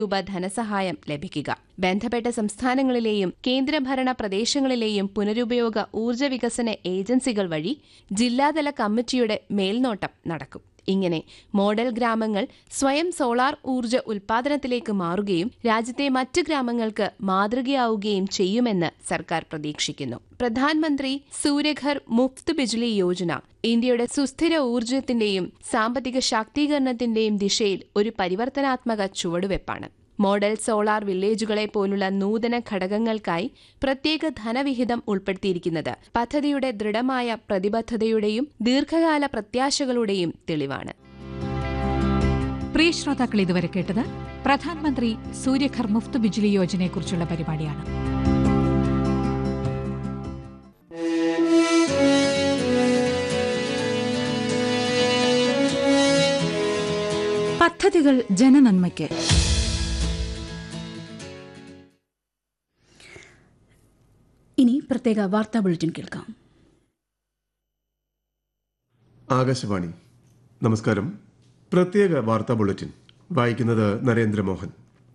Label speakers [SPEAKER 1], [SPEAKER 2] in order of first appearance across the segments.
[SPEAKER 1] രൂപ ധനസഹായം ലഭിക്കുക ബന്ധപ്പെട്ട സംസ്ഥാനങ്ങളിലെയും കേന്ദ്രഭരണ പ്രദേശങ്ങളിലെയും പുനരുപയോഗ ഊർജ്ജ വികസന ഏജൻസികൾ വഴി ജില്ലാതല കമ്മിറ്റിയുടെ മേൽനോട്ടം നടക്കും ഇങ്ങനെ മോഡൽ ഗ്രാമങ്ങൾ സ്വയം സോളാർ ഊർജ്ജ ഉൽപാദനത്തിലേക്ക് മാറുകയും രാജ്യത്തെ മറ്റ് ഗ്രാമങ്ങൾക്ക് മാതൃകയാവുകയും ചെയ്യുമെന്ന് സർക്കാർ പ്രതീക്ഷിക്കുന്നു പ്രധാനമന്ത്രി സൂര്യഘർ മുഫ്ത് ബിജ്ലി യോജന ഇന്ത്യയുടെ സുസ്ഥിര ഊർജ്ജത്തിന്റെയും സാമ്പത്തിക ശാക്തീകരണത്തിന്റെയും ദിശയിൽ ഒരു പരിവർത്തനാത്മക ചുവടുവെപ്പാണ് മോഡൽ സോളാർ വില്ലേജുകളെ പോലുള്ള നൂതന ഘടകങ്ങൾക്കായി പ്രത്യേക ധനവിഹിതം ഉൾപ്പെടുത്തിയിരിക്കുന്നത് പദ്ധതിയുടെ ദൃഢമായ പ്രതിബദ്ധതയുടെയും ദീർഘകാല പ്രത്യാശകളുടെയും തെളിവാണ്
[SPEAKER 2] പ്രിയ ശ്രോതാക്കൾ ഇതുവരെ കേട്ടത് പ്രധാനമന്ത്രി സൂര്യഘർ മുഫ്ത് ബിജ്ലി യോജനയെക്കുറിച്ചുള്ള പരിപാടിയാണ്
[SPEAKER 3] പദ്ധതികൾ ജനനന്മയ്ക്ക് ഇനി പ്രത്യേക വാർത്താ ബുള്ളറ്റിൻ കേൾക്കാം
[SPEAKER 4] ആകാശവാണി നമസ്കാരം പ്രത്യേക വാർത്താ ബുള്ളറ്റിൻ വായിക്കുന്നത് നരേന്ദ്രമോഹൻ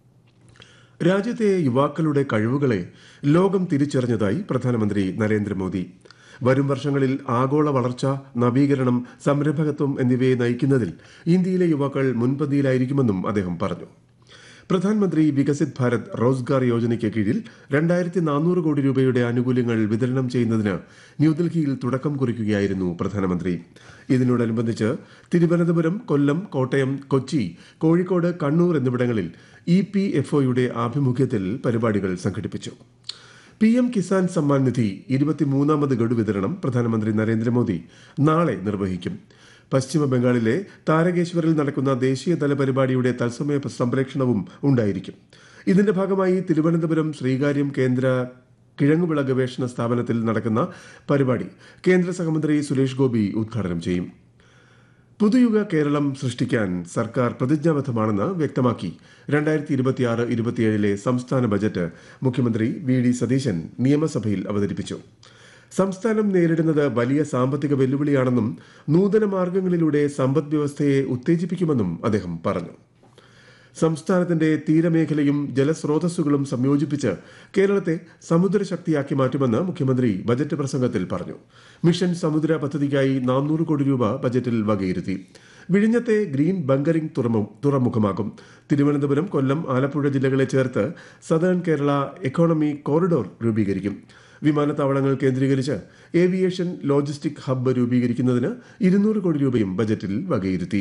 [SPEAKER 4] രാജ്യത്തെ യുവാക്കളുടെ കഴിവുകളെ ലോകം തിരിച്ചറിഞ്ഞതായി പ്രധാനമന്ത്രി നരേന്ദ്രമോദി വരും വർഷങ്ങളിൽ ആഗോള വളർച്ച നവീകരണം സംരംഭകത്വം എന്നിവയെ നയിക്കുന്നതിൽ ഇന്ത്യയിലെ യുവാക്കൾ മുൻപന്തിയിലായിരിക്കുമെന്നും അദ്ദേഹം പറഞ്ഞു പ്രധാനമന്ത്രി വികസിത് ഭാരത് റോസ്ഗാർ യോജനയ്ക്ക് കീഴിൽ രണ്ടായിരത്തി നാനൂറ് കോടി രൂപയുടെ ആനുകൂല്യങ്ങൾ വിതരണം ചെയ്യുന്നതിന് ന്യൂഡൽഹിയിൽ തുടക്കം കുറിക്കുകയായിരുന്നു പ്രധാനമന്ത്രി ഇതിനോടനുബന്ധിച്ച് തിരുവനന്തപുരം കൊല്ലം കോട്ടയം കൊച്ചി കോഴിക്കോട് കണ്ണൂർ എന്നിവിടങ്ങളിൽ ഇ പി എഫ് ഒയുടെ ആഭിമുഖ്യത്തിൽ പരിപാടികൾ സംഘടിപ്പിച്ചു പി എം കിസാൻ സമ്മാൻ നിധി ഇരുപത്തിമൂന്നാമത് ഗഡു വിതരണം പ്രധാനമന്ത്രി നരേന്ദ്രമോദി നാളെ നിർവഹിക്കും പശ്ചിമ ബംഗാളിലെ താരകേശ്വറിൽ നടക്കുന്ന ദേശീയതല പരിപാടിയുടെ തത്സമയ സംപ്രേക്ഷണവും ഉണ്ടായിരിക്കും ഇതിന്റെ ഭാഗമായി തിരുവനന്തപുരം ശ്രീകാര്യം കേന്ദ്ര കിഴങ്ങുവിള ഗവേഷണ സ്ഥാപനത്തിൽ നടക്കുന്ന പരിപാടി കേന്ദ്ര സഹമന്ത്രി സുരേഷ് ഗോപി ഉദ്ഘാടനം ചെയ്യും പുതുയുഗ കേരളം സൃഷ്ടിക്കാൻ സർക്കാർ പ്രതിജ്ഞാബദ്ധമാണെന്ന് വ്യക്തമാക്കി രണ്ടായിരത്തി ഇരുപത്തിയാറ് ഇരുപത്തിയേഴിലെ സംസ്ഥാന ബജറ്റ് മുഖ്യമന്ത്രി വി ഡി സതീശൻ നിയമസഭയിൽ അവതരിപ്പിച്ചു സംസ്ഥാനം നേരിടുന്നത് വലിയ സാമ്പത്തിക വെല്ലുവിളിയാണെന്നും നൂതന മാർഗങ്ങളിലൂടെ സമ്പദ് വ്യവസ്ഥയെ ഉത്തേജിപ്പിക്കുമെന്നും അദ്ദേഹം പറഞ്ഞു സംസ്ഥാനത്തിന്റെ തീരമേഖലയും ജലസ്രോതസ്സുകളും സംയോജിപ്പിച്ച് കേരളത്തെ സമുദ്രശക്തിയാക്കി മാറ്റുമെന്ന് മുഖ്യമന്ത്രി ബജറ്റ് പ്രസംഗത്തിൽ പറഞ്ഞു മിഷൻ സമുദ്ര പദ്ധതിക്കായി നാനൂറ് കോടി രൂപ ബജറ്റിൽ വകയിരുത്തി വിഴിഞ്ഞത്തെ ഗ്രീൻ ബങ്കറിംഗ് തുറമുഖമാകും തിരുവനന്തപുരം കൊല്ലം ആലപ്പുഴ ജില്ലകളെ ചേർത്ത് സദേൺ കേരള എക്കോണമി കോറിഡോർ രൂപീകരിക്കും വിമാനത്താവളങ്ങൾ കേന്ദ്രീകരിച്ച് ഏവിയേഷൻ ലോജിസ്റ്റിക് ഹബ്ബ് രൂപീകരിക്കുന്നതിന് ഇരുന്നൂറ് കോടി രൂപയും ബജറ്റിൽ വകയിരുത്തി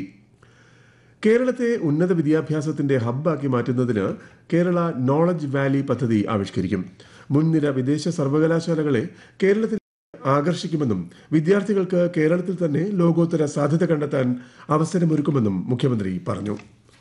[SPEAKER 4] കേരളത്തെ ഉന്നത വിദ്യാഭ്യാസത്തിന്റെ ഹബ്ബാക്കി മാറ്റുന്നതിന് കേരള നോളജ് വാലി പദ്ധതി ആവിഷ്കരിക്കും മുൻനിര വിദേശ സർവകലാശാലകളെ കേരളത്തിൽ ആകർഷിക്കുമെന്നും വിദ്യാർത്ഥികൾക്ക് കേരളത്തിൽ തന്നെ ലോകോത്തര സാധ്യത കണ്ടെത്താൻ അവസരമൊരുക്കുമെന്നും മുഖ്യമന്ത്രി പറഞ്ഞു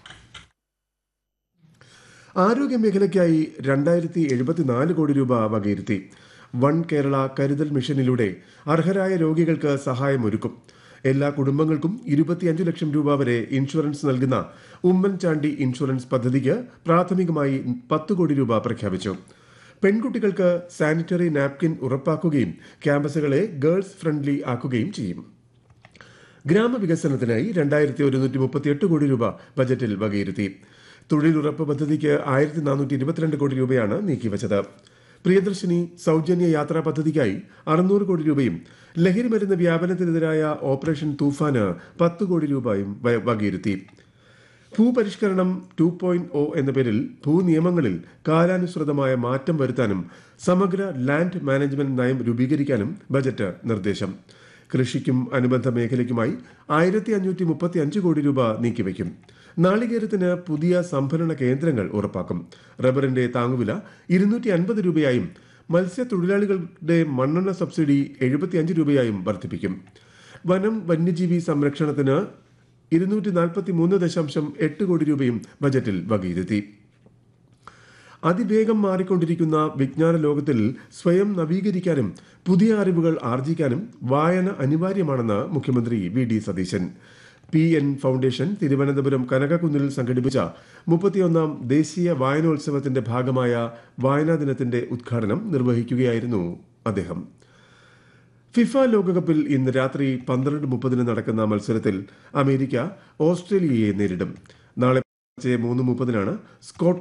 [SPEAKER 4] ആരോഗ്യ മേഖലയ്ക്കായി രണ്ടായിരത്തി എഴുപത്തിനാല് കോടി രൂപ വകയിരുത്തി വൺ കേരള കരുതൽ മിഷനിലൂടെ അർഹരായ രോഗികൾക്ക് സഹായമൊരുക്കും എല്ലാ കുടുംബങ്ങൾക്കും ഇരുപത്തിയഞ്ച് ലക്ഷം രൂപ വരെ ഇൻഷുറൻസ് നൽകുന്ന ഉമ്മൻചാണ്ടി ഇൻഷുറൻസ് പദ്ധതിക്ക് പ്രാഥമികമായി പത്ത് കോടി രൂപ പ്രഖ്യാപിച്ചു പെൺകുട്ടികൾക്ക് സാനിറ്ററി നാപ്കിൻ ഉറപ്പാക്കുകയും ക്യാമ്പസുകളെ ഗേൾസ് ഫ്രണ്ട്ലി ആക്കുകയും ചെയ്യും ഗ്രാമവികസനത്തിനായി രണ്ടായിരത്തി ഒരുന്നൂറ്റി മുപ്പത്തിയെട്ട് കോടി രൂപ ബജറ്റിൽ വകയിരുത്തി തൊഴിലുറപ്പ് പദ്ധതിക്ക് ആയിരത്തി നാനൂറ്റി ഇരുപത്തിരണ്ട് കോടി രൂപയാണ് നീക്കിവച്ചത് പ്രിയദർശിനി സൗജന്യ യാത്രാ പദ്ധതിക്കായി അറുന്നൂറ് കോടി രൂപയും ലഹരി മരുന്ന് വ്യാപനത്തിനെതിരായ ഓപ്പറേഷൻ തൂഫാന് പത്ത് കോടി രൂപയും വകയിരുത്തി ഭൂപരിഷ്കരണം ടു പോയിന്റ് ഒ എന്ന പേരിൽ ഭൂനിയമങ്ങളിൽ കാലാനുസൃതമായ മാറ്റം വരുത്താനും സമഗ്ര ലാൻഡ് മാനേജ്മെന്റ് നയം രൂപീകരിക്കാനും ബജറ്റ് നിർദ്ദേശം കൃഷിക്കും അനുബന്ധ മേഖലയ്ക്കുമായി ആയിരത്തി അഞ്ഞൂറ്റി മുപ്പത്തി അഞ്ച് കോടി രൂപ നീക്കിവയ്ക്കും നാളികേരത്തിന് പുതിയ സംഭരണ കേന്ദ്രങ്ങൾ ഉറപ്പാക്കും റബ്ബറിന്റെ താങ്ങുവില ഇരുന്നൂറ്റി അൻപത് രൂപയായും മത്സ്യത്തൊഴിലാളികളുടെ മണ്ണെണ്ണ സബ്സിഡി എഴുപത്തിയഞ്ച് രൂപയായും വർദ്ധിപ്പിക്കും വനം വന്യജീവി സംരക്ഷണത്തിന് ഇരുന്നൂറ്റി നാൽപ്പത്തി മൂന്ന് ദശാംശം എട്ട് കോടി രൂപയും ബജറ്റിൽ വകയിരുത്തി അതിവേഗം മാറിക്കൊണ്ടിരിക്കുന്ന വിജ്ഞാന ലോകത്തിൽ സ്വയം നവീകരിക്കാനും പുതിയ അറിവുകൾ ആർജിക്കാനും വായന അനിവാര്യമാണെന്ന് മുഖ്യമന്ത്രി V D Satheesan P N foundation Thiruvananthapuram കനകക്കുന്നിൽ സംഘടിപ്പിച്ച മുപ്പത്തിയൊന്നാം ദേശീയ വായനോത്സവത്തിന്റെ ഭാഗമായ വായനാ ദിനത്തിന്റെ ഉദ്ഘാടനം നിർവഹിക്കുകയായിരുന്നു അദ്ദേഹം ഫിഫ ലോകകപ്പിൽ ഇന്ന് രാത്രി പന്ത്രണ്ട് മുപ്പതിന് നടക്കുന്ന മത്സരത്തിൽ അമേരിക്ക ഓസ്ട്രേലിയയെ നേരിടും നാളെ മൂന്ന് മുപ്പതിനാണ് സ്കോട്ട്